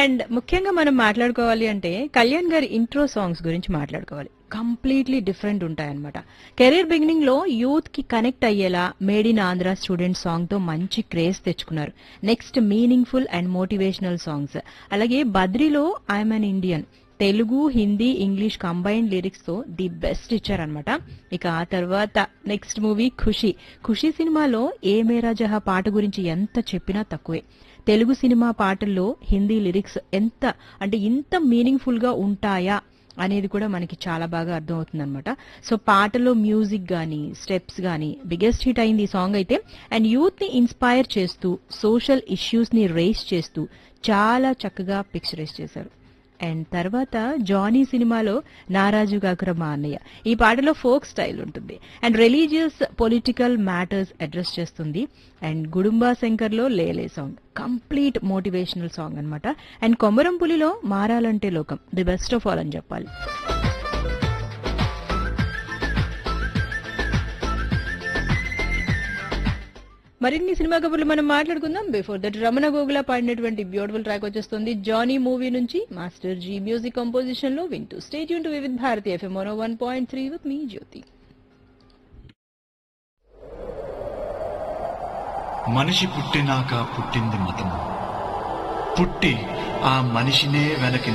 and ముఖ్యంగా మనం మాట్లాడుకోవాలి అంటే కళ్యాణ్ గారి ఇంట్రో సాంగ్స్ గురించి మాట్లాడుకోవాలి కంప్లీట్లీ డిఫరెంట్ ఉంటాయన్నమాట కెరీర్ బిగినింగ్ లో యూత్ కి కనెక్ట్ అయ్యేలా made in Andhra student song తో మంచి క్రేజ్ తెచ్చుకున్నారు next meaningful and motivational songs అలాగే బద్రిలో I'm an Indian Telugu Hindi English combined lyrics తో ది బెస్ట్ ఇచ్చారనమాట ఇక ఆ తర్వాత నెక్స్ట్ మూవీ ఖుషి ఖుషి సినిమాలో ఏ మేరా జహా పాట గురించి ఎంత చెప్పినా తక్కువే తెలుగు సినిమా పాటల్లో హిందీ లిరిక్స్ ఎంత అంటే ఇంత మీనింగ్ఫుల్ గా ఉంటాయా అనేది కూడా మనకి చాలా బాగా అర్థమవుతుంది అనమాట సో పాటలో మ్యూజిక్ గానీ స్టెప్స్ గానీ బిగ్గెస్ట్ హిట్ అయింది ఈ సాంగ్ అయితే అండ్ యూత్ ని ఇన్స్పైర్ చేస్తూ సోషల్ ఇష్యూస్ ని రేస్ చేస్తూ చాలా చక్కగా పిక్చరైజ్ చేశారు అండ్ తర్వాత జానీ సినిమాలో నారాజు కాకుర మా అన్నయ్య ఈ పాటలో ఫోక్ స్టైల్ ఉంటుంది and religious political matters address చేస్తుంది అండ్ గుడుంబా శంకర్ లో Lele song complete motivational song అన్నమాట అండ్ కొమరం పులిలో మారాలంటే లోకం ది బెస్ట్ ఆఫ్ ఆల్ అని చెప్పాలి మరిన్ని సినిమా కబుర్లు మనం మాట్లాడుకుందాం బిఫోర్ దట్ రమణ గోగుల పాడినటువంటి బ్యూటిఫుల్ ట్రాక్ వచ్చేస్తుంది జానీ మూవీ నుంచి మాస్టర్ జీ మ్యూజిక్ కంపోజిషన్ లో వింటూ స్టేట్ యూన్ to Vividh Bharati FM one point three with మీ జ్యోతి మనిషి పుట్టినాక పుట్టింది మతము పుట్టి ఆ మనిషినే వెనక్కి